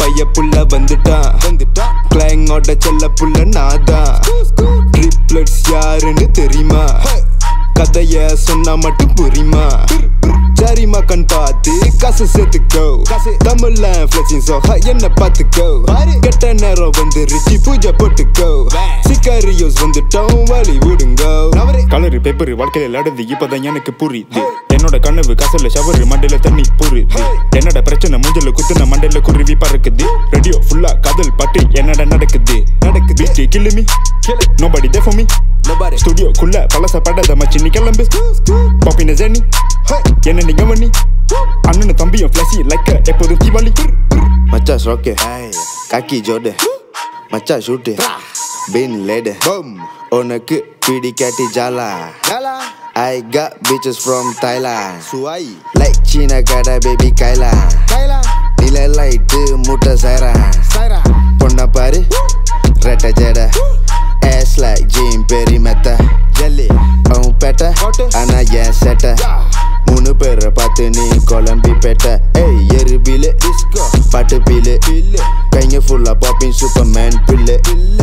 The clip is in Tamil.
பைய புள்ள வந்துட்டான் வந்துட்டான் கிளாங்கோட செல்ல புள்ள நாதான் ட்ரிப்ளட்ஸ் யாருன்னு தெரியுமா கதைய சொன்னா மட்டும் புரியுமா சரிமா கண் பார்த்து காசு சேர்த்துக்கோ தமிழ்ல ஃபிளக்ஸிங் சோஹா என்ன பார்த்துக்கோ கெட்ட நேரம் வந்துருச்சு பூஜை போட்டுக்கோ சிக்காரியோஸ் வந்துட்டோம் வழி விடுங்கோ கலரு பேப்பர் வாழ்க்கையில விளையாடுது இப்பதான் எனக்கு புரியுது என்னோட கனவு கசல ஷவரு மண்டையில தண்ணி புரியுது என்னோட பிரச்சனை மூஞ்சல குத்துன மண்டையில குருவி பறக்குது ரேடியோ ஃபுல்லா காதல் பாட்டு என்னடா நடக்குது நடக்குது பீச்சு கிள்ளுமி நோபடி தேஃபமி Nobody. ஸ்டுடியோக்குள்ள பழச படாத மச்சி நீ கிளம்பு பாப்பின ஜெனி என்ன நீங்க பண்ணி அண்ணன் தம்பியும் பிளஸி லைக்க எப்போதும் தீபாவளி மச்சான் ஸ்ரோக்கு காக்கி ஜோடு மச்சான் ஷூட்டு பின் லேடு உனக்கு பிடிக்காட்டி ஜாலா I got bitches from Thailand Suai Like China கடை baby கைலா நில லைட்டு முட்டை சைரா பொண்ண பாரு ரெட்ட ஜட Ass like Jim Perry மெத்த ஜல்லி அவன் பெட்ட ஆனா என் செட்ட மூணு பேரை பார்த்து நீ குழம்பி பெட்ட ஏய் எரு பில்லு பாட்டு பில்லு கைங்க ஃபுல்லா பாப்பிங் சூப்பர் மேன் பில்லு